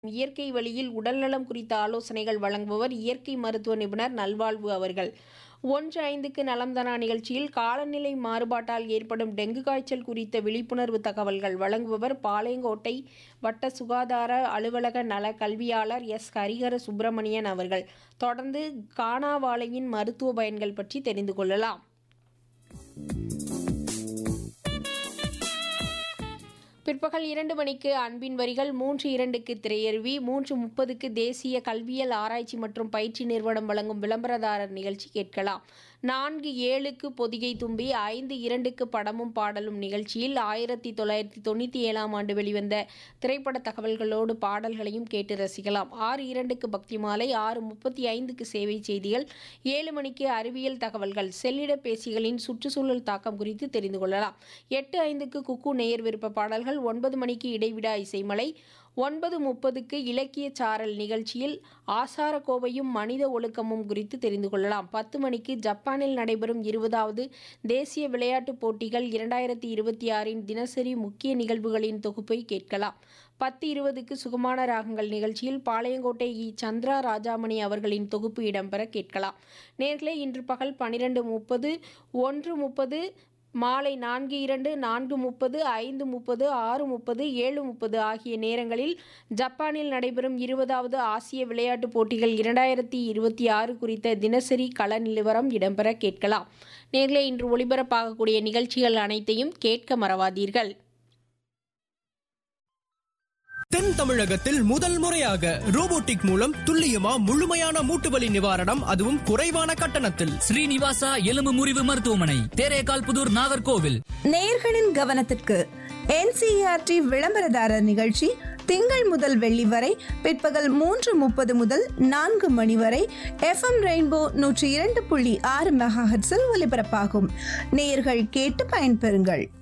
இயற்கை வழியில் உடல்நலம் குறித்த ஆலோசனைகள் வழங்குபவர் இயற்கை மருத்துவ நிபுணர் நல்வாழ்வு அவர்கள் ஒன்று ஐந்துக்கு நலம்தனா நிகழ்ச்சியில் காலநிலை மாறுபாட்டால் ஏற்படும் டெங்கு காய்ச்சல் குறித்த விழிப்புணர்வு தகவல்கள் வழங்குபவர் பாளையங்கோட்டை வட்ட சுகாதார அலுவலக நல கல்வியாளர் எஸ் ஹரிஹர சுப்பிரமணியன் அவர்கள் தொடர்ந்து காணாவாழையின் மருத்துவ பயன்கள் பற்றி தெரிந்து கொள்ளலாம் பிற்பகல் இரண்டு மணிக்கு அன்பின் வரிகள் மூன்று இரண்டுக்கு திரையருவி மூன்று முப்பதுக்கு தேசிய கல்வியல் ஆராய்ச்சி மற்றும் பயிற்சி நிறுவனம் வழங்கும் விளம்பரதாரர் நிகழ்ச்சி கேட்கலாம் நான்கு ஏழுக்கு பொதிகை தும்பி ஐந்து இரண்டுக்கு படமும் பாடலும் நிகழ்ச்சியில் ஆயிரத்தி தொள்ளாயிரத்தி தொண்ணூற்றி ஏழாம் ஆண்டு வெளிவந்த திரைப்பட தகவல்களோடு பாடல்களையும் கேட்டு ரசிக்கலாம் ஆறு இரண்டுக்கு பக்தி மாலை ஆறு முப்பத்தி ஐந்துக்கு சேவை செய்திகள் ஏழு மணிக்கு அறிவியல் தகவல்கள் செல்லிட பேசிகளின் சுற்றுச்சூழல் தாக்கம் குறித்து தெரிந்து கொள்ளலாம் எட்டு ஐந்துக்கு குக்கு நேயர் விருப்ப பாடல்கள் ஒன்பது மணிக்கு இடைவிடா இசைமலை ஒன்பது முப்பதுக்கு இலக்கிய சாரல் நிகழ்ச்சியில் ஆசார கோவையும் மனித ஒழுக்கமும் குறித்து தெரிந்து கொள்ளலாம் பத்து மணிக்கு ஜப்பானில் நடைபெறும் இருபதாவது தேசிய விளையாட்டுப் போட்டிகள் இரண்டாயிரத்தி இருபத்தி ஆறின் தினசரி முக்கிய நிகழ்வுகளின் தொகுப்பை கேட்கலாம் பத்து இருபதுக்கு சுகமான ராகங்கள் நிகழ்ச்சியில் பாளையங்கோட்டை இ சந்திரா ராஜாமணி அவர்களின் தொகுப்பு இடம்பெற கேட்கலாம் நேர்களே இன்று பகல் பன்னிரெண்டு முப்பது ஒன்று முப்பது மாலை நான்கு இரண்டு நான்கு முப்பது ஐந்து முப்பது ஆறு முப்பது ஏழு முப்பது ஆகிய நேரங்களில் ஜப்பானில் நடைபெறும் இருபதாவது ஆசிய விளையாட்டுப் போட்டிகள் இரண்டாயிரத்தி இருபத்தி ஆறு குறித்த தினசரி கள நிலவரம் இடம்பெற கேட்கலாம் நேர்களே இன்று ஒளிபரப்பாகக்கூடிய நிகழ்ச்சிகள் அனைத்தையும் கேட்க மறவாதீர்கள் தென் தமிழகத்தில் முதல் முறையாக ரோபோட்டிக் மூலம் துல்லியமா முழுமையான மூட்டுவலி நிவாரணம் அதுவும் குறைவான கட்டணத்தில் ஸ்ரீனிவாசா எலும்பு முறிவு மருத்துவமனை தேரேகால் புதூர் நாகர்கோவில் நேர்களின் கவனத்திற்கு என்சிஆர்டி விளம்பரதாரர் நிகழ்ச்சி திங்கள் முதல் வெள்ளி வரை பிற்பகல் மூன்று முப்பது முதல் நான்கு மணி வரை எஃப்எம் ரெயின்போ நூற்றி இரண்டு புள்ளி ஆறு மெகாஹெட்ஸில் ஒலிபரப்பாகும் நேயர்கள் கேட்டு பயன்பெறுங்கள்